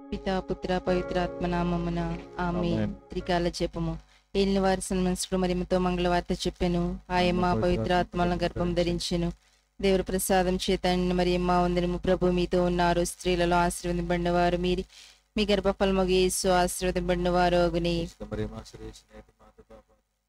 పితా పుత్ర పవిత్రాత్మ నామమున ఆమె ఆమేన్. త్రికాల జపము ఏలిన వారి సన్మనసుడు మరిమతో మంగళవార్త చెప్పెను ఆయమ్మ పవిత్రాత్మలను గర్భం ధరించెను దేవుని ప్రసాదం చేత మరి అమ్మ వందనము ప్రభు మీతో ఉన్నారు స్త్రీలలో ఆశీర్వదింపడిన వారు మీరు మీ గర్భఫలముగు యేసు ఆశీర్వదింపడిన వారు అగుని మరి మా సురేష్ నేటి మాత పాప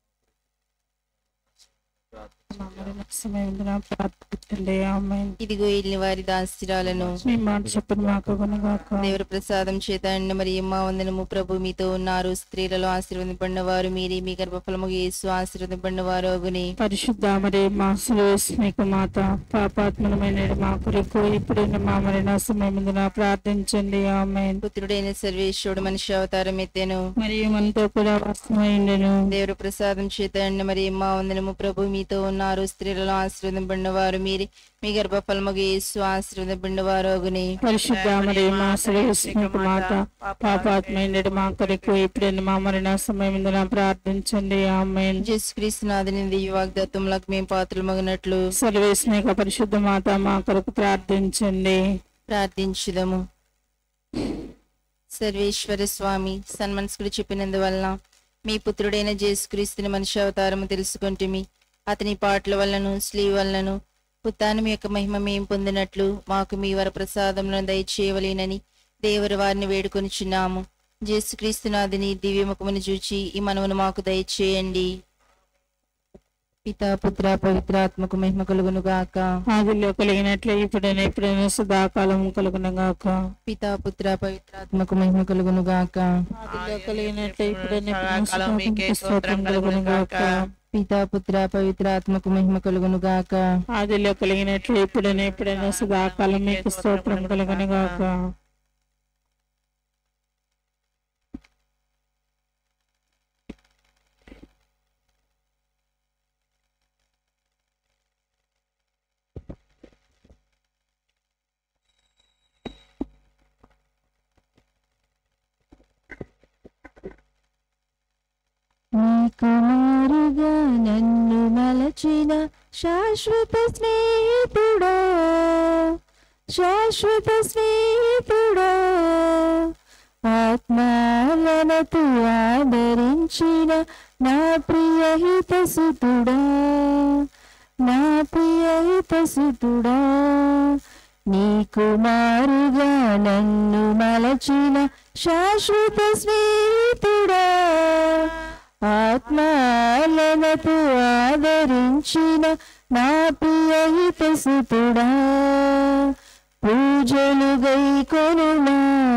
సమయంలో ప్రార్థించండి ఆమెన్ ఇదిగో ఏలిన వారి దాస్తిరాలను మీ మాట చెప్పిన మాకు గుణగాక దేవుని ప్రసాదం చేత అండి మరి అమ్మ వందనము ప్రభు మీతో ఉన్నారు స్త్రీలలో ఆశీర్వదింపడిన వారు మీరే మీ గర్భఫలముగు యేసు ఆశీర్వదింపడిన వారు అగుని పరిశుద్ధ మరి మా సురేష్మిక మాత పాపాత్మలమైన మా కొరకు ఇప్పుడు మా మరణ సమయమున ప్రార్థించండి ఆమెన్ పుత్రుడైన సర్వేశ్వరుడు మనిషి అవతారం ఎత్తెను మరియు మనతో కూడా వాస్తవమైండెను దేవుడు ప్రసాదం చేత అండి మరి మా వందనము ప్రభు మీతో ఉన్నారు స్త్రీలలో ఆశీర్వదింపడిన వారు మీరే మీ గర్భఫలముగు యేసు ఆశీర్వదింపడిన వారు అగుని పరిశుద్ధ మరి మా సురేష్మిక మాత పాపాత్మైన మా కొరకు ఇప్పుడు మా మరణ సమయమున ప్రార్థించండి ఆమెన్ జేసుక్రీస్తునాథుని దివ్య వాగ్దత్తములకు మేము పాత్రమగినట్లు సర్వేస్మిక పరిశుద్ధ మాత మా కొరకు ప్రార్థించండి ప్రార్థించుదము సర్వేశ్వర స్వామి సన్మనస్కుడు చెప్పినందువలన మీ పుత్రుడైన జేసుక్రీస్తుని మనిషి అవతారము తెలుసుకుంటుమి అతని పాటల వల్లను స్లీ వలనను పుత్తానం యొక్క మహిమ మేం పొందినట్లు మాకు మీ వర ప్రసాదములను దయచేయవలేనని దేవరు వారిని వేడుకొనిచున్నాము జేసుక్రీస్తునాథుని దివ్యముఖమును చూచి ఈ మనవును మాకు దయచేయండి పితా పుత్ర పవిత్రాత్మకు మహిమ కలుగును గాక ఆదిలో కలిగినట్లు ఇప్పుడైనా ఎప్పుడైనా సదాకాలం కలుగునగాక పితా పుత్ర పవిత్రాత్మకు మహిమ కలుగును గాక ఆదిలో కలిగినట్లు ఇప్పుడైనా ఎప్పుడైనా సదాకాలం స్తోత్రం కలుగునగాక పితా పుత్ర పవిత్రాత్మకు మహిమ కలుగును గాక ఆదిలో కలిగినట్లు ఇప్పుడైనా ఎప్పుడైనా సదాకాలం మీకు స్తోత్రం కలుగునగాక నీకు మారుగా నన్ను మలచిన శాశ్వత స్నేహితుడా శాశ్వత స్నేహితుడా ఆత్మాలనతు ఆదరించిన నా ప్రియ హితసుతుడా నా ప్రియ హితసుతుడా నీకు మారుగా నన్ను మలచిన శాశ్వత స్నేహితుడా ఆత్మాలనతు ఆదరించిన నా ప్రియ హితసుతుడా పూజలు గై కొనుమా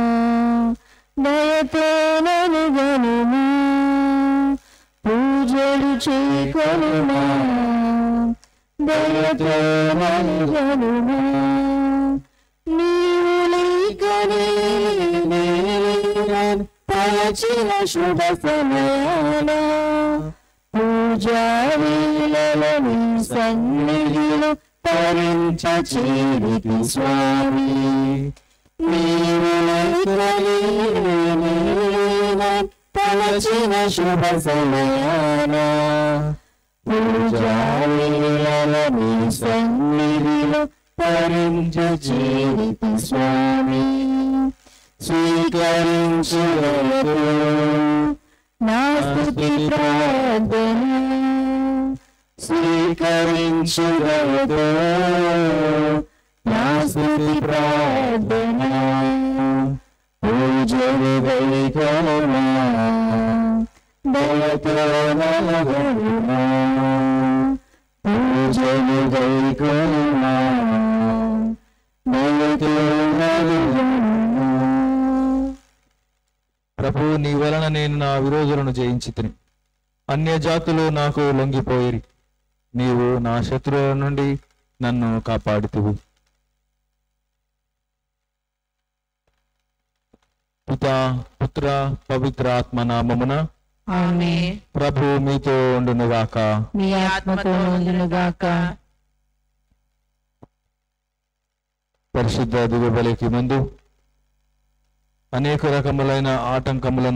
దయతో నను గనుమా పూజలు చేకొనుమా దయతో నను గనుమా నీవు లేకనే నేను తలచిన శుభ సమయాన పూజా వేళలో నీ సన్నిధిలో తరించ చేరితి స్వామి నీవు లేకనే నేను తలచిన శుభ సమయాన పూజా వేళలో నీ సన్నిధిలో తరించ చేరితి స్వామి స్వీకరించులకు నా స్తుతి ప్రార్థన స్వీకరించులకు నా స్తుతి ప్రార్థన పూజలు దైకమా దయతో నలగరుమా పూజలు దైకమా దయతో నలగరుమా ప్రభు నీ వలన నేను నా విరోధులను జయించి తిని అన్య జాతులు నాకు లొంగిపోయిరి నీవు నా శత్రువుల నుండి నన్ను కాపాడుతువు పితా పుత్ర పవిత్ర ఆత్మ నామమున ఆమె ప్రభు మీతో ఉండునుగాక మీ ఆత్మతో నుండునుగాక పరిశుద్ధ దిగుబలికి ముందు అనేక రకములైన ఆటంకములను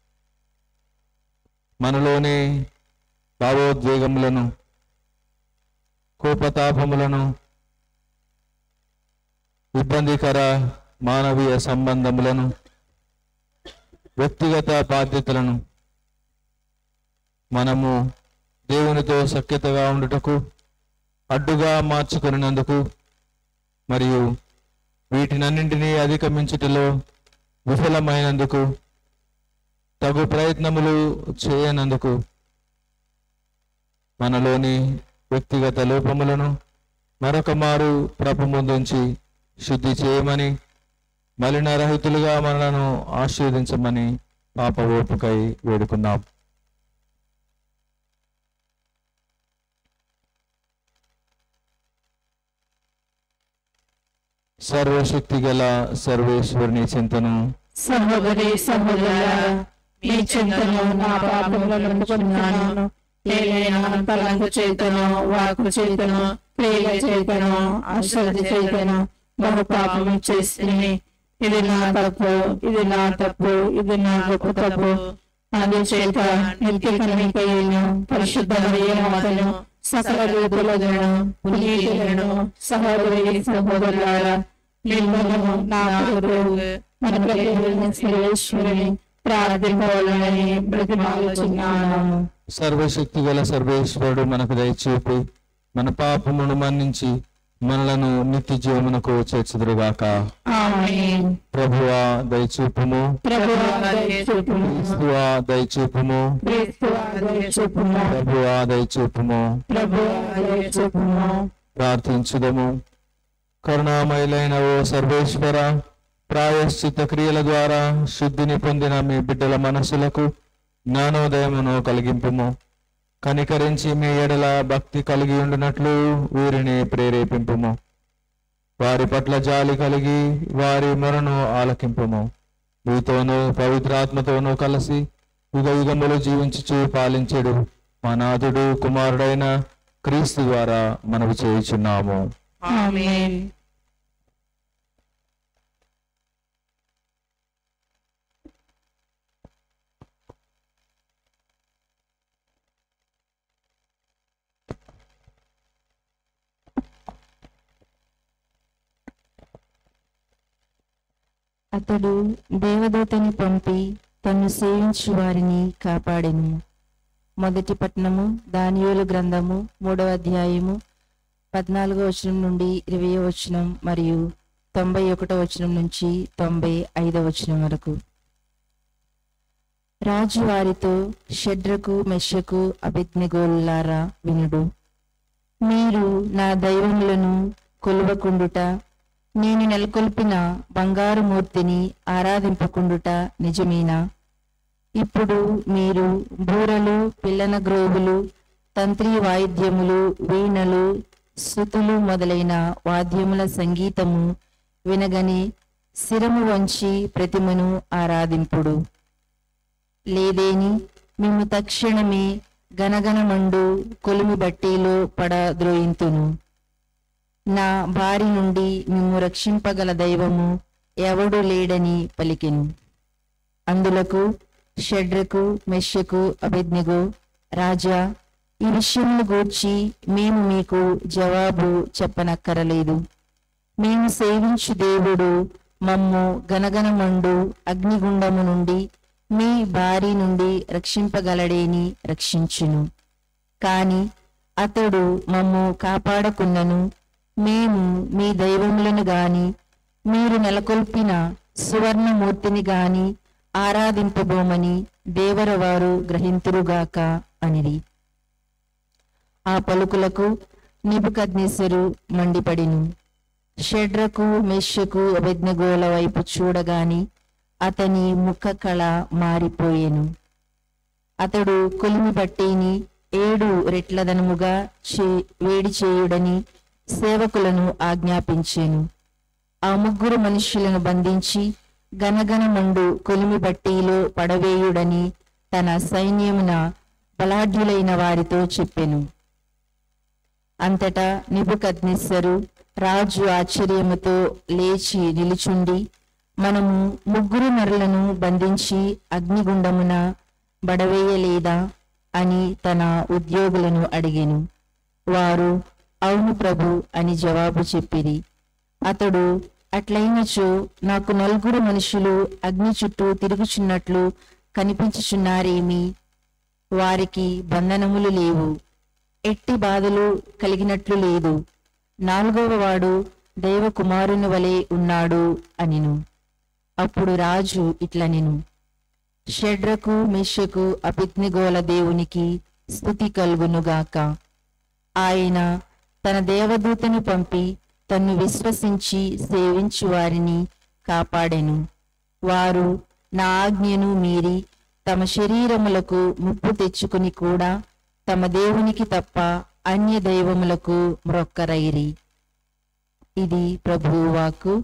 మనలోని భావోద్వేగములను కోపతాపములను ఇబ్బందికర మానవీయ సంబంధములను వ్యక్తిగత బాధ్యతలను మనము దేవునితో సఖ్యతగా ఉండుటకు అడ్డుగా మార్చుకున్నందుకు మరియు వీటినన్నింటినీ అధిగమించుటలో విఫలమైనందుకు తగు ప్రయత్నములు చేయనందుకు మనలోని వ్యక్తిగత లోపములను మరొక మారు ప్రభు ముందుంచి శుద్ధి చేయమని మలినరహితులుగా మనలను ఆశీర్వదించమని పాప ఓపుకై వేడుకుందాం సర్వశక్తి గల సర్వేశ్వరుని చింతను సహోదరి సహోదరులారా మీ చింతను నా పాపములను ఒప్పుకుంటున్నాను ఏదైనా తలంకు చేతను వాకు చేతను క్రియల చేతను అశ్రద్ధ చేతను బహు పాపము చేస్తుంది ఇది నా తప్పు ఇది నా తప్పు ఇది నా గొప్ప తప్పు అందుచేత నిత్య కనికయ్యను పరిశుద్ధ మాతను సకల రూపులను పునీతులను సహోదరి సహోదరులారా మిమ్మల్ని నా కొరకు మన ప్రభువైన సర్వేశ్వరుని ప్రార్థింపవాలని బ్రతిమాలుచున్నాను సర్వశక్తి గల సర్వేశ్వరుడు మనకు దయచూపి మన పాపమును మన్నించి మనలను నిత్య జీవమునకు చేర్చుదురుగాక ఆమేన్ ప్రభువా దయచూపుము ప్రభువా దయచూపుము క్రీస్తువా దయచూపుము క్రీస్తువా దయచూపుము ప్రభువా దయచూపుము ప్రభువా దయచూపుము ప్రార్థించుదము కరుణామయులైన ఓ సర్వేశ్వర ప్రాయశ్చిత క్రియల ద్వారా శుద్ధిని పొందిన మీ బిడ్డల మనసులకు జ్ఞానోదయమును కలిగింపుము కనికరించి మీ ఎడల భక్తి కలిగి ఉండినట్లు వీరిని ప్రేరేపింపుము వారి పట్ల జాలి కలిగి వారి మొరను ఆలకింపుము మీతోనూ పవిత్రాత్మతోనూ కలిసి యుగ యుగములు జీవించుచు పాలించెడు మా నాథుడు కుమారుడైన క్రీస్తు ద్వారా మనవి చేయుచున్నాము ఆమేన్ అతడు దేవదూతని పంపి తన్ను సేవించు వారిని కాపాడెను మొదటి పట్టణము దానియోలు గ్రంథము మూడవ అధ్యాయము పద్నాలుగో వచనం నుండి ఇరవై వచనం మరియు తొంభై ఒకటో వచనం నుంచి తొంభై ఐదవ వచనం వరకు రాజు వారితో షడ్రకు మెషకు అభిజ్ఞగోల్లారా వినుడు మీరు నా దైవములను కొలువకుండుట నేను నెలకొల్పిన బంగారు మూర్తిని ఆరాధింపకుండుట నిజమేనా ఇప్పుడు మీరు బూరలు పిల్లన గ్రోవులు తంత్రి వాయిద్యములు వీణలు శృతులు మొదలైన వాద్యముల సంగీతము వినగని శిరము వంచి ప్రతిమను ఆరాధింపుడు లేదేని మేము తక్షణమే గనగనమండు కొలిమి బట్టీలో పడద్రోయింతును నా బారి నుండి మిమ్ము రక్షింపగల దైవము ఎవడు లేడని పలికెను అందులకు షడ్రకు మెష్యకు అభిజ్ఞగు రాజా ఈ విషయమును గూర్చి మేము మీకు జవాబు చెప్పనక్కరలేదు మేము సేవించు దేవుడు మమ్ము గనగనమండు అగ్నిగుండము నుండి మీ బారి నుండి రక్షింపగలడేని రక్షించును కాని అతడు మమ్ము కాపాడకున్నను మేము మీ దైవములను గాని మీరు నెలకొల్పిన సువర్ణమూర్తిని గాని ఆరాధింపబోమని దేవరవారు గ్రహింతురుగాక అనిది ఆ పలుకులకు నిబుకద్నెసరు మండిపడిను షడ్రకు మెషకు అభిజ్ఞగోల వైపు చూడగాని అతని ముఖ కళ మారిపోయెను అతడు కొలిమి బట్టిని ఏడు రెట్లదనముగా చే వేడి చేయుడని సేవకులను ఆజ్ఞాపించెను ఆ ముగ్గురు మనుష్యులను బంధించి గనగనమండు కొలిమి బట్టీలో పడవేయుడని తన సైన్యమున బలాఢ్యులైన వారితో చెప్పెను అంతటా నిబుకద్నెస్సరు రాజు ఆశ్చర్యముతో లేచి నిలుచుండి మనము ముగ్గురు నరులను బంధించి అగ్నిగుండమున బడవేయలేదా అని తన ఉద్యోగులను అడిగెను వారు అవును ప్రభు అని జవాబు చెప్పిరి అతడు అట్లయినచో నాకు నలుగురు మనుషులు అగ్ని చుట్టూ తిరుగుచున్నట్లు కనిపించుచున్నారేమి వారికి బంధనములు లేవు ఎట్టి బాధలు కలిగినట్లు లేదు నాలుగవ వాడు దేవకుమారుని వలె ఉన్నాడు అనిను అప్పుడు రాజు ఇట్లనెను షడ్రకు మిషకు అపిత్నిగోల దేవునికి స్థుతి కలుగునుగాక ఆయన తన దేవదూతను పంపి తన్ను విశ్వసించి సేవించు వారిని కాపాడెను వారు నా ఆజ్ఞను మీరి తమ శరీరములకు ముప్పు తెచ్చుకుని కూడా తమ దేవునికి తప్ప అన్య దైవములకు మ్రొక్కరైరి ఇది ప్రభువు వాక్కు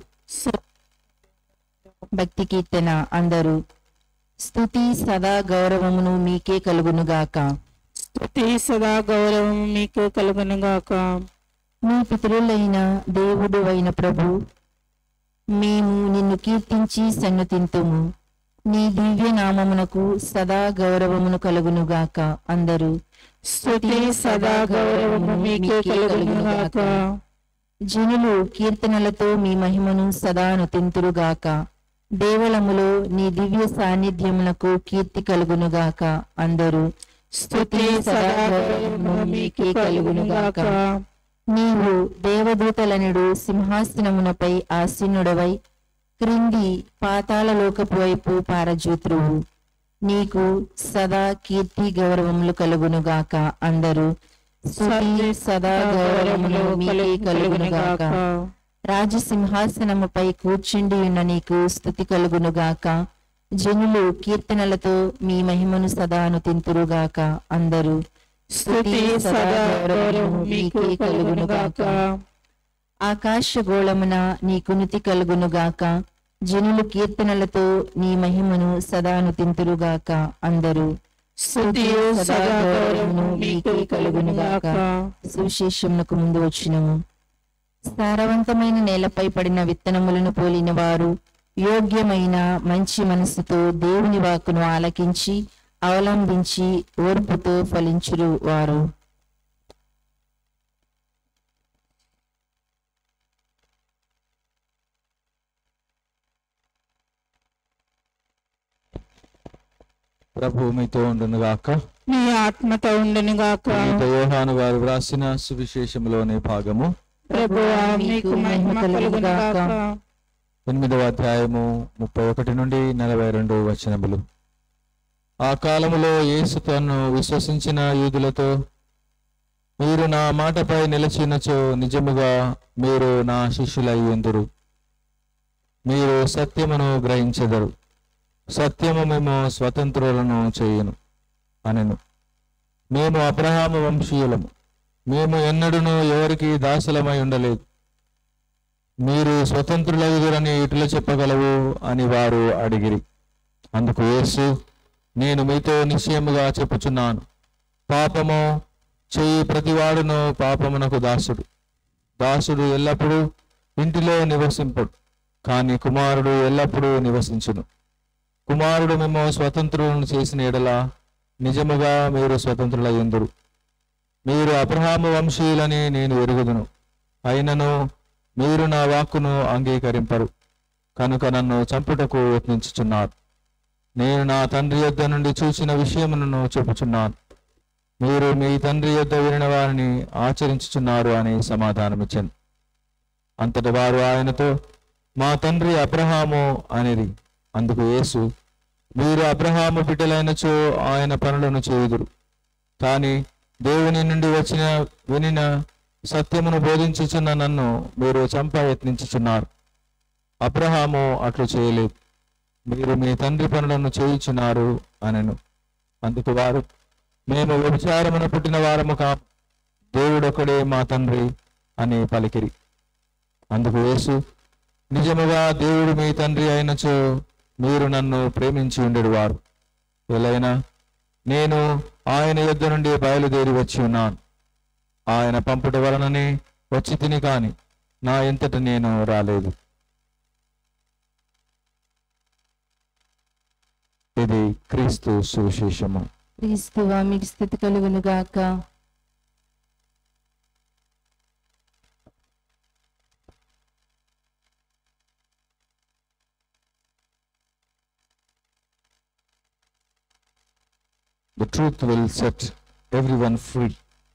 భక్తి కీర్తన అందరూ స్తుతి సదా గౌరవమును మీకే కలుగునుగాక స్తుతి సదా గౌరవం మీకు కలుగునుగాక మీ పితరులైన దేవుడు అయిన ప్రభు మేము నిన్ను కీర్తించి సన్నుతింతుము నీ దివ్య నామమునకు సదా గౌరవమును కలుగునుగాక అందరూ స్తుతి సదా గౌరవము మీకు కలుగునుగాక జనులు కీర్తనలతో మీ మహిమను సదా నుతింతురుగాక దేవలములో నీ దివ్య సాన్నిధ్యమునకు కీర్తి కలుగునుగాక అందరూ స్తుతి సదా గౌరవము మీకు కలుగునుగాక నీవు దేవదూతలనుడు సింహాసనమునపై ఆసీనుడవై క్రింది పాతాళలోకపు వైపు పారజూత్రువు నీకు సదా కీర్తి గౌరవములు కలుగునుగాక అందరూ స్తుతి సదా గౌరవములు మీకే కలుగునుగాక రాజసింహాసనముపై కూర్చుండి ఉన్న నీకు స్థుతి కలుగునుగాక జనులు కీర్తనలతో మీ మహిమను సదాను తింతురుగాక అందరూ స్తుతి సదా గౌరవము మీకు కలుగునుగాక ఆకాశ గోళమున నీ కునితి కలుగునుగాక జనులు కీర్తనలతో నీ మహిమను సదాను తింతురుగాక అందరూ స్తుతి సదా గౌరవము మీకు కలుగునుగాక సువిశేషమునకు ముందు వచ్చినము సారవంతమైన నేలపై పడిన విత్తనములను పోలిన వారు యోగ్యమైన మంచి మనసుతో దేవుని వాక్కును ఆలకించి అవలంబించి ఓర్పుతో ఫలించురు వారు ప్రభు మీతో ఉండునుగాక మీ ఆత్మతో ఉండునుగాక మీతో యోహాను గారు వ్రాసిన సువిశేషంలోని భాగము ప్రభువా మీకు మహిమ కలుగునుగాక ఎనిమిదవ అధ్యాయము ముప్పై ఒకటి నుండి నలభై రెండు వచనములు ఆ కాలములో యేసు తను విశ్వసించిన యూదులతో మీరు నా మాటపై నిలిచినచో నిజముగా మీరు నా శిష్యులై ఉందురు మీరు సత్యమును గ్రహించెదరు సత్యము మేము స్వతంత్రులను చేయును అనెను మేము అబ్రహాము వంశీయులము మేము ఎన్నడూను ఎవరికి దాసులమై ఉండలేదు మీరు స్వతంత్రులగుదురని ఇటుల చెప్పగలవు అని వారు అడిగిరి అందుకు యేసు నేను మీతో నిశ్చయముగా చెప్పుచున్నాను పాపము చెయ్యి ప్రతివాడును పాపమునకు దాసుడు దాసుడు ఎల్లప్పుడూ ఇంటిలో నివసింపడు కానీ కుమారుడు ఎల్లప్పుడూ నివసించును కుమారుడు మేము స్వతంత్రులను చేసిన ఎడల నిజముగా మీరు స్వతంత్రులయ్యుందురు మీరు అబ్రహాము వంశీయులని నేను ఎరుగుదును అయినను మీరు నా వాక్కును అంగీకరింపరు కనుక నన్ను చంపుటకు యత్నించుచున్నారు నేను నా తండ్రి యొద్ద నుండి చూసిన విషయములను చెప్పుచున్నాను మీరు మీ తండ్రి యొద్ద వినిన వారిని ఆచరించుచున్నారు అని సమాధానమిచ్చాను అంతటి వారు ఆయనతో మా తండ్రి అబ్రహాము అనిరి అందుకు యేసు మీరు అబ్రహాము బిడ్డలైనచో ఆయన పనులను చేయుదురు కానీ దేవుని నుండి వచ్చిన వినిన సత్యమును బోధించుచున్న నన్ను మీరు చంప యత్నించుచున్నారు అబ్రహాము అట్లు చేయలేదు మీరు మీ తండ్రి పనులను చేయుచున్నారు అనెను అందుకు వారు మేము వ్యభిచారమున పుట్టిన వారము కా దేవుడొకడే మా తండ్రి అని పలికిరి అందుకు యేసు నిజముగా దేవుడు మీ తండ్రి అయినచో మీరు నన్ను ప్రేమించి ఉండేడు వారు ఎలైనా నేను ఆయన యొద్ద నుండి బయలుదేరి వచ్చి ఉన్నాను ఆయన పంపుట వలననే వచ్చి తిని కాని నా ఎంతట నేను రాలేదు ఇది క్రీస్తు సువిశేషము క్రీస్తువా మీకు స్థితి కలుగునుగాక The truth will set everyone free.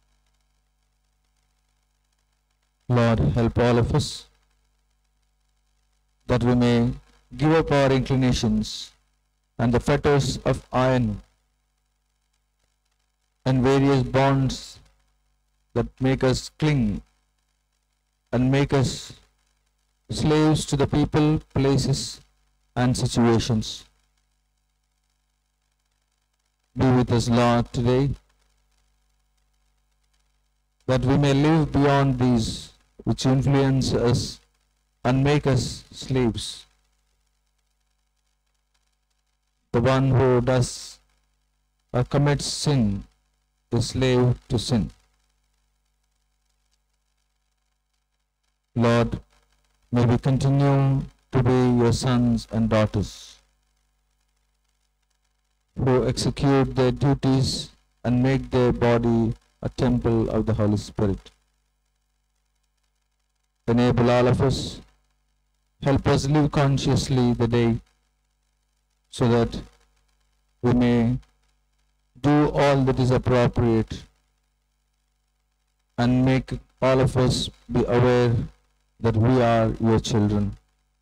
Lord, help all of us that we may give up our inclinations and the fetters of iron and various bonds that make us cling and make us slaves to the people, places, and situations. Be with us, Lord, today, that we may live beyond these which influence us and make us slaves. The one who does or commits sin is slave to sin. Lord, may we continue to be your sons and daughters who execute their duties and make their body a temple of the Holy Spirit. Enable all of us, help us live consciously the day so that we may do all that is appropriate and make all of us be aware that we are your children.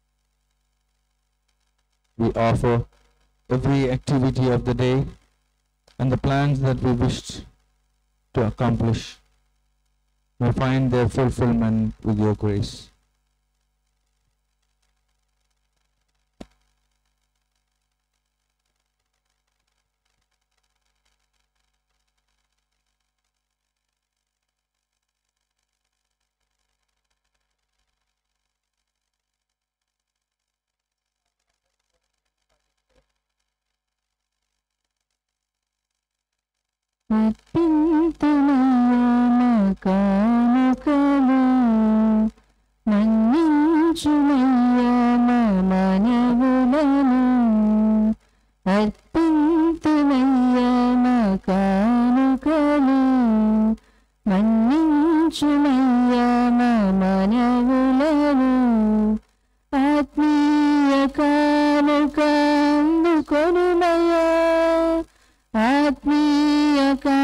We offer every activity of the day and the plans that we wished to accomplish may find their fulfillment with your grace. కానుకలు మన్నించుమయ్యా మా మనవులను అర్పింతుమయ్యా మా కానుకలు మన్నించుమయ్యా మా మనవులను ఆత్మీయ కానుకందుకొనుమయ్యా ఆత్మీయ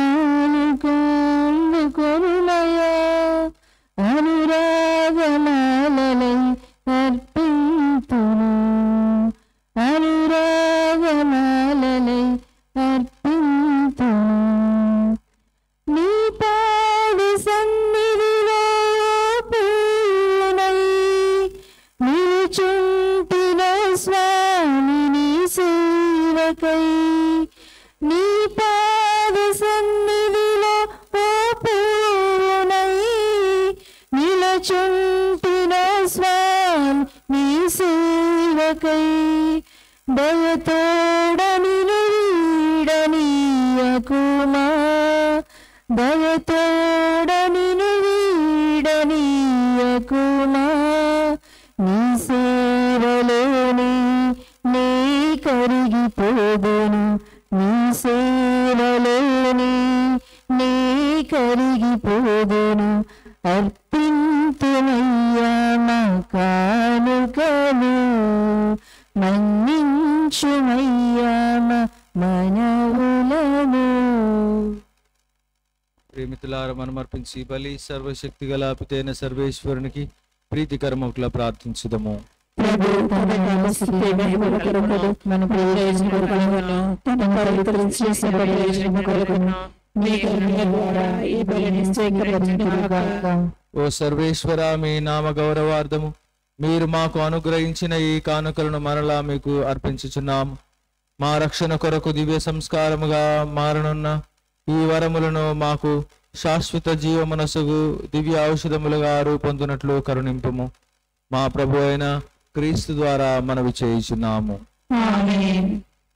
కానుకందుకొనుమయ్యా అనురాగమాలలై అర్పింతును అనురాగమాలలై అర్పింతును నీ పాడి సన్నిధిలో పూనై నిలుచుంటిన స్వామిని సేవకై నీ పాద సన్నిధిలో ఓ పూనై నిలచుంటిన స్వామి నీ సేవకై దయతోడని వీడనీయకుమా దయతోడని వీడనీయకుమా నీ సేవలోని నీ కరిగిపోదును నీ సేవలోని నీ కరిగిపోదును అర్పింతుమయ్యా మా కానుకలు మన్నించుమయ్యా మా మనవులను ప్రేమితులార మనమర్పించి బలి సర్వశక్తి గల పితైన సర్వేశ్వరునికి ప్రీతికరముకుల ప్రార్థించుదము ప్రభు తన కాలస్థితి మహిమల కొరకును మన ప్రయోజన కొరకును తన పవిత్ర చేసిన ప్రయోజన కొరకును మీ కరుణ ద్వారా ఈ బలిని స్వీకరించుగాక ఓ సర్వేశ్వర మీ నామ గౌరవార్థము మీరు మాకు అనుగ్రహించిన ఈ కానుకలను మరలా మీకు అర్పించుచున్నాము మా రక్షణ కొరకు దివ్య సంస్కారముగా మారనున్న ఈ వరములను మాకు శాశ్వత జీవమనసుగు దివ్య ఔషధములుగా రూపొందునట్లు కరుణింపుము మా ప్రభు అయిన క్రీస్తు ద్వారా మనవి చేయుచున్నాము ఆమేన్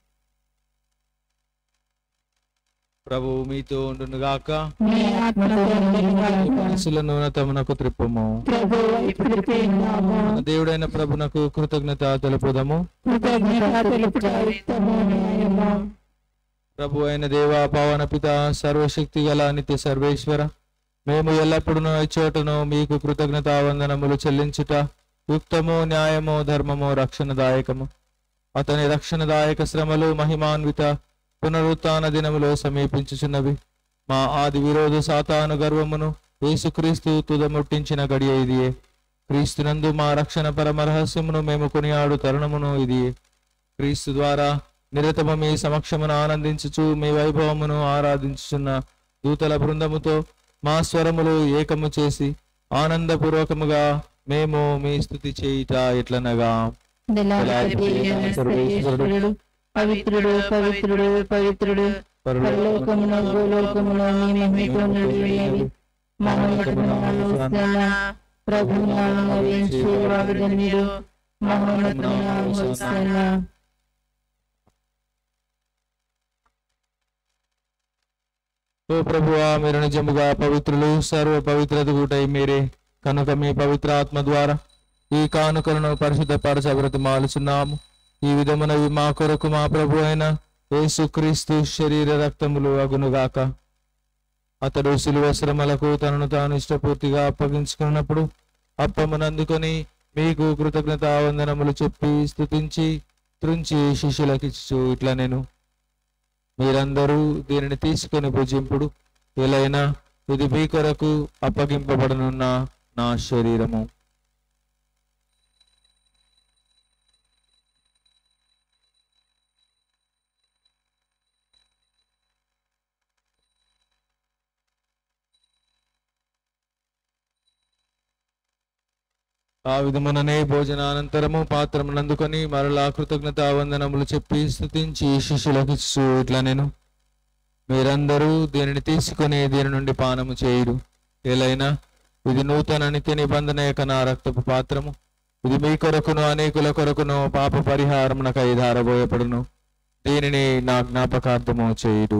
ప్రభు మీతో ఉండునుగాక మీ ఆత్మతో నిండుగాక. మనసులను తమనకు త్రిప్పము ప్రభు ఇప్పుడు ఉన్నాము మన దేవుడైన ప్రభునకు కృతజ్ఞత తెలుపుదము కృతజ్ఞత తెలుపుట యుక్తము న్యాయము ప్రభు అయిన దేవా పవన పిత సర్వశక్తి గల నిత్య సర్వేశ్వర మేము ఎల్లప్పుడూ చోటను మీకు కృతజ్ఞత వందనములు చెల్లించుట యుక్తము న్యాయము ధర్మము రక్షణదాయకము అతని రక్షణదాయక శ్రమలు మహిమాన్విత పునరుత్థాన దినములో సమీపించుచున్నవి మా ఆది విరోధ సాతాను గర్వమును యేసుక్రీస్తు తుదముట్టించిన గడియ ఇదియే క్రీస్తునందు మా రక్షణ పరమ రహస్యమును మేము కొనియాడు తరుణమును ఇదియే క్రీస్తు ద్వారా నిరతమ మీ సమక్షమును ఆనందించుచు మీ వైభవమును ఆరాధించుచున్న దూతల బృందముతో మా స్వరములు ఏకము చేసి ఆనందపూర్వకముగా మేము మీ స్థుతి చేయుట ఎట్లనగా దళాధిపతి అయిన సర్వేశ్వరుడు పవిత్రుడు పవిత్రుడు పవిత్రుడు పరలోకమున భూలోకమున మీ మహిమతో నిండినవి మహోన్నతమున హోసన్న ప్రభు నామమున వేయించు వాగ్దానములు మహోన్నతమున హోసన్న ఓ ప్రభువా మీరు నిజముగా పవిత్రులు సర్వ పవిత్రత కూటై మీరే కనుక మీ పవిత్ర ఆత్మ ద్వారా ఈ కానుకలను పరిశుద్ధపరచ బ్రతిమాలుచున్నాము ఈ విధమునవి మా కొరకు మా ప్రభు అయిన యేసుక్రీస్తు శరీర రక్తములు అగునుగాక అతడు శిలువ శ్రమలకు తనను తాను ఇష్టపూర్తిగా అప్పగించుకున్నప్పుడు అప్పమునందుకొని మీకు కృతజ్ఞత వందనములు చెప్పి స్తుతించి త్రుంచి శిష్యులకిచ్చు ఇట్లా నేను మీరందరూ దీనిని తీసుకొని భుజింపుడు ఎలైనా ఇది మీ కొరకు అప్పగింపబడనున్న నా శరీరము ఆ విధముననే భోజనానంతరము పాత్రమునందుకొని మరలా కృతజ్ఞత వందనములు చెప్పి స్తుతించి శిష్యులకు ఇచ్చు ఇట్లా నేను మీరందరూ దీనిని తీసుకొని దీని నుండి పానము చేయుడు ఏలైనా ఇది నూతన నిత్య నిబంధన యొక్క నా రక్తపు పాత్రము ఇది మీ కొరకును అనేకుల కొరకును పాప పరిహారమునకై ధారబోయపడును దీనిని నా జ్ఞాపకార్థము చేయుడు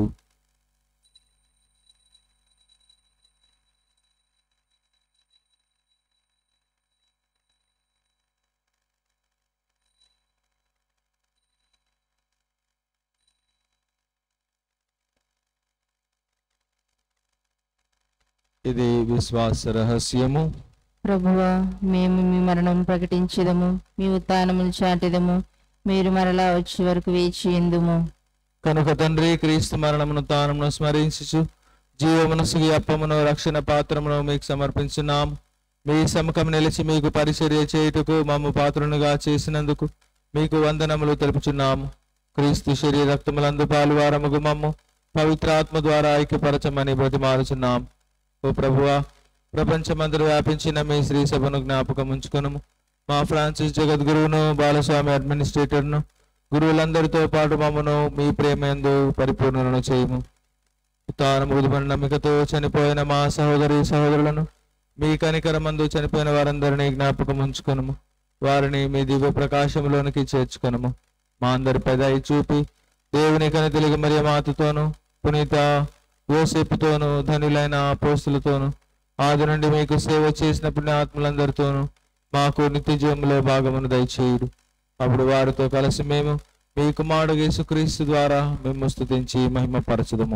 ఇది విశ్వాస రహస్యము ప్రభువా మేము మీ మరణం ప్రకటించదము మీ ఉత్థానములు చాటిదము మీరు మరలా వచ్చే వరకు వేచి ఎందుము కనుక తండ్రి క్రీస్తు మరణమును తానమును స్మరించుచు జీవమునసుగి అప్పమును రక్షణ పాత్రమును మీకు సమర్పించున్నాము మీ సముఖం నిలిచి మీకు పరిచర్య చేయుటకు మమ్ము పాత్రనుగా చేసినందుకు మీకు వందనములు తెలుపుచున్నాము క్రీస్తు శరీర రక్తములందు పాలువారముగు మమ్ము పవిత్ర ఆత్మ ద్వారా ఐక్యపరచమని బ్రతిమారుచున్నాము ఓ ప్రభువా ప్రపంచమందరూ వ్యాపించిన మీ శ్రీ సభను జ్ఞాపకం ఉంచుకొనుము మా ఫ్రాన్సిస్ జగద్గురువును బాలస్వామి అడ్మినిస్ట్రేటర్ను గురువులందరితో పాటు మమ్మను మీ ప్రేమయందు పరిపూర్ణలను చేయము తాను ముదుమని నమ్మికతో చనిపోయిన మా సహోదరి సహోదరులను మీ కనికరమందు చనిపోయిన వారందరినీ జ్ఞాపకం ఉంచుకొనుము వారిని మీ దివ్య ప్రకాశంలోనికి చేర్చుకొనుము మా అందరిపై దయ చూపి దేవుని కని తెలుగు మరియ మాతతోను పునీత యోసేపుతోను ధనులైన పోస్తులతోను ఆది నుండి మీకు సేవ చేసిన పుణ్యాత్ములందరితోనూ మాకు నిత్య జీవంలో భాగమును దయచేయుడు అప్పుడు వారితో కలిసి మేము మీ కుమారుడు యేసుక్రీస్తు ద్వారా మేము స్తుతించి మహిమపరచుదము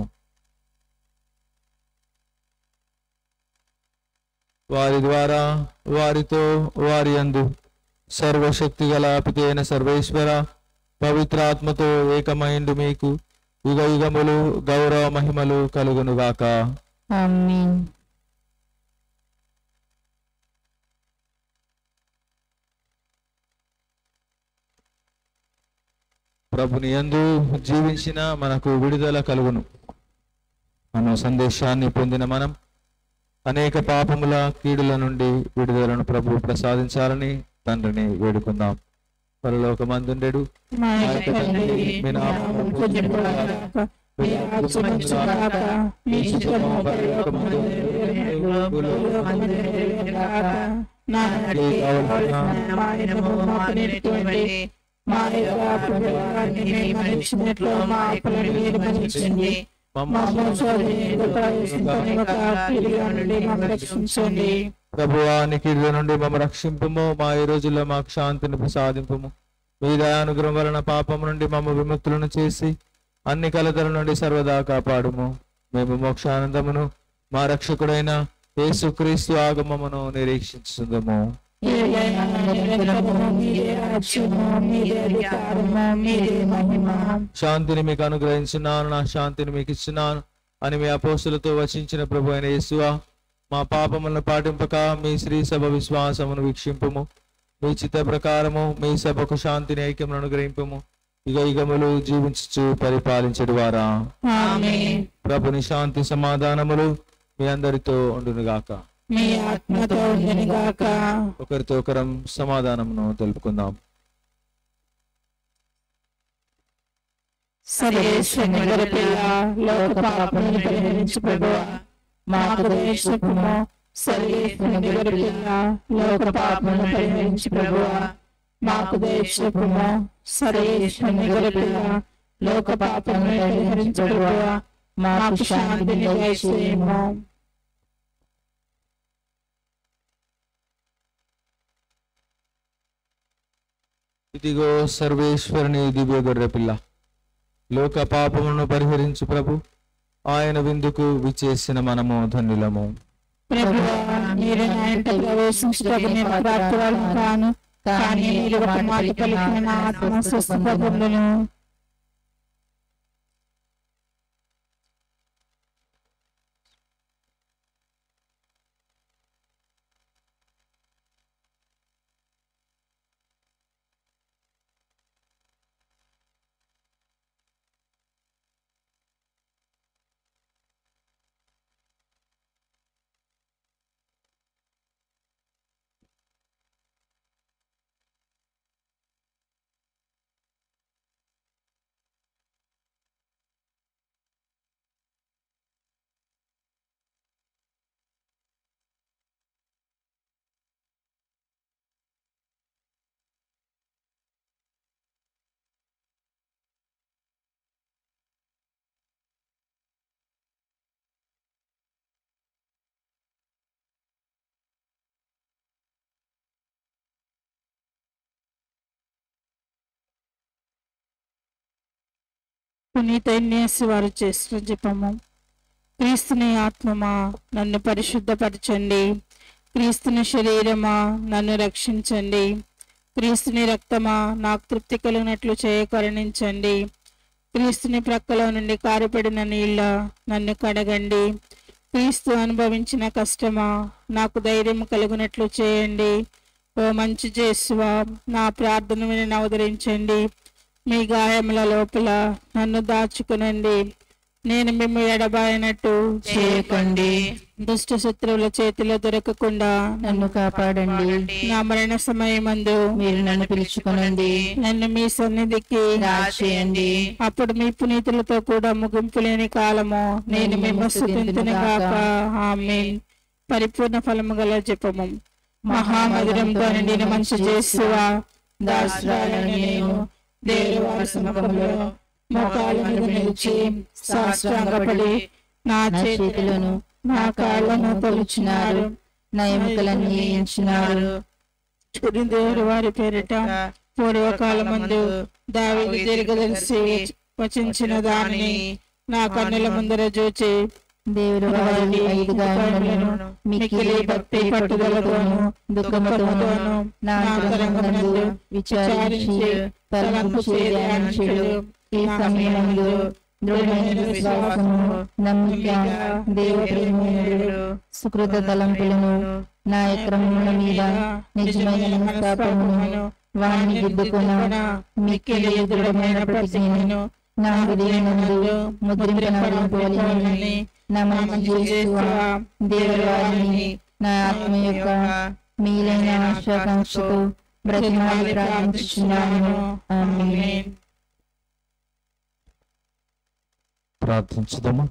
వారి ద్వారా వారితో వారి అందు సర్వశక్తి గల పితి అయిన సర్వేశ్వర పవిత్ర ఆత్మతో ఏకమైండు మీకు యుగ యుగములు గౌరవ మహిమలు కలుగునుగాక ఆమేన్ ప్రభుని యందు జీవించిన మనకు విడుదల కలుగును అన్న సందేశాన్ని పొందిన మనం అనేక పాపముల కీడుల నుండి విడుదలను ప్రభు ప్రసాదించాలని తండ్రిని వేడుకుందాం పరలోకమందుండెడు మా యొక్క తండ్రి, మీ నామము పూజింపబడుగాక, మీ రాజ్యం వచ్చుగాక, మీ చిత్తము పరలోకమందు నెరవేరునట్లు భూలోకమందు నెరవేరుగాక. నానాటికి కావలసిన మా దినము మాకు నేర్పివ్వండి. మా యొక్క అపరాధాన్ని మేము మన్నించినట్లు మా అప్పులను మీరు మన్నించండి. మా మోసోదరిని ప్రవేశింపనివ్వక కీడుల నుండి మమ్మల్ని రక్షించండి ప్రభువాని కీడుల నుండి మమ్మ రక్షింపుము మా ఈ రోజుల్లో మాకు శాంతిని ప్రసాదింపుము మీ దయానుగ్రహం వలన పాపము నుండి మమ్మ విముక్తులను చేసి అన్ని కలతల నుండి సర్వదా కాపాడుము మేము మోక్షానందమును మా రక్షకుడైన యేసుక్రీస్తు ఆగమమును నిరీక్షించుందము ఏదైనా నిరంతరము మీదే రాజ్యము మీదే అధికారము మీదే మహిమ శాంతిని మీకు అనుగ్రహించున్నాను నా శాంతిని మీకు ఇస్తున్నాను అని మీ అపోస్తులతో వచించిన ప్రభు అయిన యేసువా మా పాపములను పాటింపక మీ శ్రీ సభ విశ్వాసమును వీక్షింపుము మీ చిత్త ప్రకారము మీ సభకు శాంతిని ఐక్యమును అనుగ్రహింపము ఇక యుగములు జీవించు పరిపాలించడు వారా ఆమేన్ ప్రభుని శాంతి సమాధానములు మీ అందరితో ఉండునుగాక మీ ఆత్మతో ఉండునుగాక ఒకరితో ఒకరం సమాధానమును తెలుపుకుందాం సర్వేశ్వరుని గొర్రెపిల్ల లోక పాపములను పరిహరించు ప్రభువా మాకు దేశపుము సర్వేశ్వరుని గొర్రెపిల్ల లోక పాపములను పరిహరించు ప్రభువా మాకు దేశపుము సర్వేశ్వరుని గొర్రెపిల్ల లోక పాపములను పరిహరించు ప్రభువా మాకు శాంతిని దయచేయము ఇదిగో సర్వేశ్వరుని దివ్య గొర్రె పిల్ల లోక పాపములను పరిహరించు ప్రభు ఆయన విందుకు విచ్చేసిన మనము ధన్యులము ప్రభువా మీరు నా ఇంట ప్రవేశించటకు నేను ప్రాప్తురాలను కాను కానీ మీరు ఒక మాట పలికిన నా ఆత్మ స్వస్థపడును పునీత ఇన్నేసి వారు చేసిన జపము క్రీస్తుని ఆత్మమా నన్ను పరిశుద్ధపరచండి క్రీస్తుని శరీరమా నన్ను రక్షించండి క్రీస్తుని రక్తమా నాకు తృప్తి కలిగినట్లు చేయ కరుణించండి క్రీస్తుని ప్రక్కలో నుండి కారిపడిన నీళ్ళ నన్ను కడగండి క్రీస్తు అనుభవించిన కష్టమా నాకు ధైర్యం కలుగునట్లు చేయండి ఓ మంచి చేసువా నా ప్రార్థన విని నవదరించండి మీ గాయముల లోపల నన్ను దాచుకునండి నేను మిమ్ము ఎడబాయనట్టు చేయకండి దుష్ట శత్రువుల చేతిలో దొరకకుండా నన్ను కాపాడండి నా మరణ సమయమందు మీరు నన్ను పిలుచుకొనండి నన్ను మీ సన్నిధికి రాచేయండి అప్పుడు మీ పునీతులతో కూడా ముగింపు లేని కాలము నేను మిమ్మ స్థుతింతునుగాక ఆమేన్ పరిపూర్ణ ఫలము గల జపము మహామధురంతో నిండిన మంచి చేసువా దాసురాలను నేను దేవుని వారి సముఖంలో మోకాళ్ళ మీద నిలిచి సాష్టాంగపడి నా నా చేతులను చేతులను నా కాళ్ళను తొలుచున్నారు నా ఎముకలను నియించినారు చుడి దేవుడి వారి పేరిట పూర్వకాలమందు దావీదు దీర్ఘదర్శి వచించిన దానిని నా కన్నుల ముందర చూచి దేవుడు వారి ఐదు గాయములను మిక్కిలి భక్తి పట్టుదలతోను దుఃఖముతోను నా అంతరంగమందు విచారించి తలంపు ధ్యానించుడు ఈ సమయమందు దృఢమైన విశ్వాసము నమ్మిక దేవుడు సుకృత తలంపులను నా క్రమముల మీద నిజమైన మనస్తాపమును వాణ్ణి దిద్దుకున్న మిక్కిలి దృఢమైన ప్రతిజ్ఞను నా హృదయమందు ముద్రింపనవలని నా మంచి యేసువా, దేవుడి వారిని నా ఆత్మ యొక్క మీలైన ఆశాకాంక్షతో బ్రతిమాలి ప్రార్థించున్నాను ఆమేన్ ప్రార్థించుదాము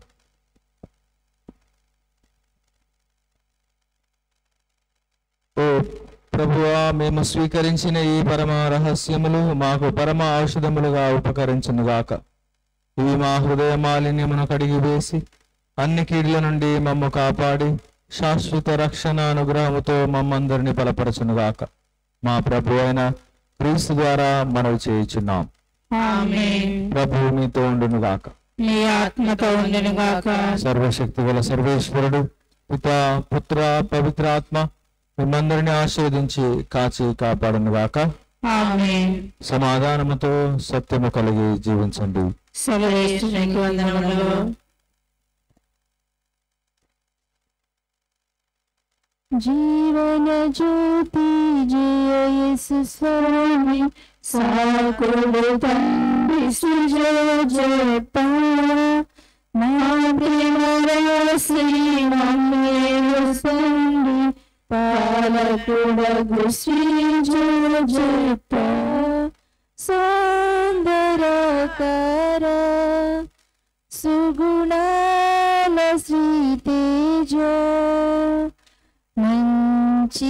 ఓ ప్రభువా మేము స్వీకరించిన ఈ పరమ రహస్యములు మాకు పరమ ఔషధములుగా ఉపకరించునుగాక ఇవి మా హృదయ మాలిన్యమును కడిగి వేసి అన్ని కీడుల నుండి మమ్ము కాపాడి శాశ్వత రక్షణ అనుగ్రహముతో మమ్మందరిని బలపరచునుగాక మా ప్రభు అయిన క్రీస్తు ద్వారా మనవి చేయుచున్నాం ఆమేన్ ప్రభు మీతో ఉండునుగాక మీ ఆత్మతో ఉండునుగాక సర్వశక్తి గల సర్వేశ్వరుడు పిత పుత్ర పవిత్రాత్మ మిమ్మందరిని ఆశీర్వదించి కాచి కాపాడను గాక ఆమేన్ సమాధానముతో సత్యము కలిగి జీవించండి సర్వేశ్వరునికి వందనములు జీవన జ్యోతి జయసు స్వామి సాకుడు తండ్రి సృజోజప నా ప్రేమరసి మమ్మేలు సండి పాలకుడగు శ్రీజోజప సుందరకర సుగుణాల శ్రీ తేజో మంచి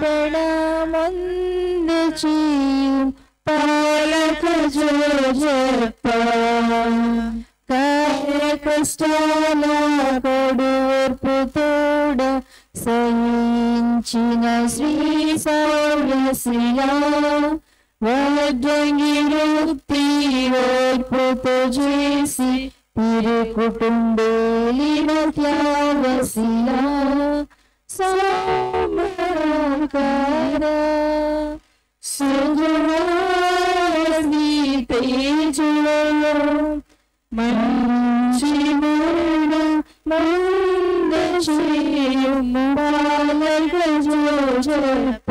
మరణమందచీయం పాలక జోజప్ప కార్య కష్టాల కొడువర్పు తోడ సహించిన శ్రీ సౌరశ్రీలా వడ్డంగి వృత్తి ఓర్పుతో చేసి తిరు కుటుంబేలిన త్యాగశిలా సమరకార సుగుణాసి తేజో మంచి మరణ మందచేయుము బాలక జోజప్ప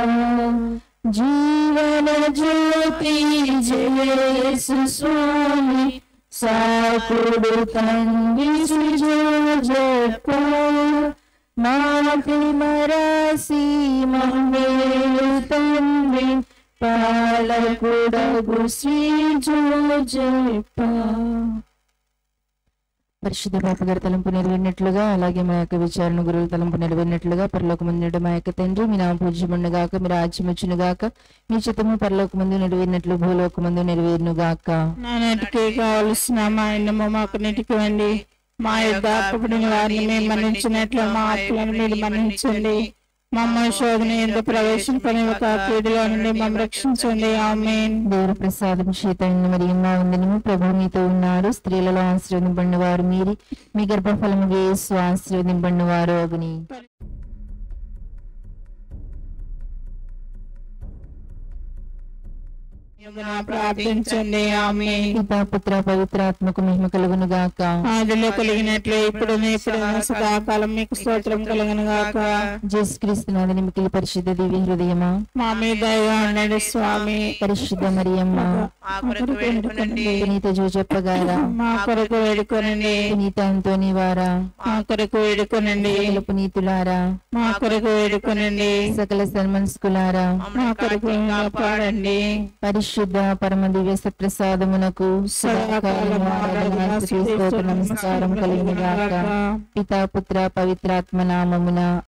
జీవన జ్యోతి జయేసు స్వామి సాకుడు తండ్రి జోజప్ప మాటి మరాసి మమ్మేలు తండ్రి పాలకుడగు శ్రీ జోజప్ప పరిశుద్ధ పాప గారి తలంపు నెరవేరినట్లుగా అలాగే మా యొక్క విచారణ గురువుల తలంపు నెరవేరినట్లుగా పరలోక ముందు మా యొక్క తండ్రి మీ నామ పూజ్యముండు గాక మీ రాజ్యం వచ్చును గాక మీ చిత్తము పరలోక ముందు నెరవేరినట్లు భూలోక ముందు నెరవేరును గాక నాటికి కావలసిన మా ఇన్నము మాకు నెటికివ్వండి మా యొక్క అప్పటిన వారిని మేము మన్నించినట్లు మా ఆత్మలను మీరు మన్నించండి మమ్మ శోధన ఎంత ప్రవేశింపని ఒక పీడిలో నుండి మమ్మల్ని రక్షించండి ఆమెన్ దేవుడు ప్రసాదం చేతండి మరి మా వందనము ప్రభు మీతో ఉన్నారు స్త్రీలలో ఆశీర్వదింపండి వారు మీరి మీ గర్భఫలము యేసు ఆశీర్వదింపండి వారు అగుని ప్రార్థించండి ఆమెన్ పితా పుత్ర పవిత్రాత్మకు మహిమ కలుగును గాక ఆదిలో కలిగినట్లు ఇప్పుడు ఇప్పుడు సదాకాలం మీకు స్తోత్రం కలుగును గాక జేసుక్రీస్తునాథని మికిలి పరిశుద్ధ దివ్య హృదయమా మా మీద దయగా ఉండండి స్వామి పరిశుద్ధ మరియమ్మ మా కొరకు వేడుకొనండి పునీత జోజప్ప గారా మా కొరకు వేడుకొనండి పునీత అంతోని వారా మా కొరకు వేడుకొనండి సకల పునీతులారా మా కొరకు వేడుకొనండి సకల సన్మనస్కులారా మా కొరకు పాడండి పరిశుద్ధ పరమ దివ్య ప్రసాదమునకు సదాకాలం ఆరాధన, స్తుతి, స్తోత్రం, నమస్కారం కలిగిన గాక గాక. పితా పుత్ర పవిత్రాత్మ నామమున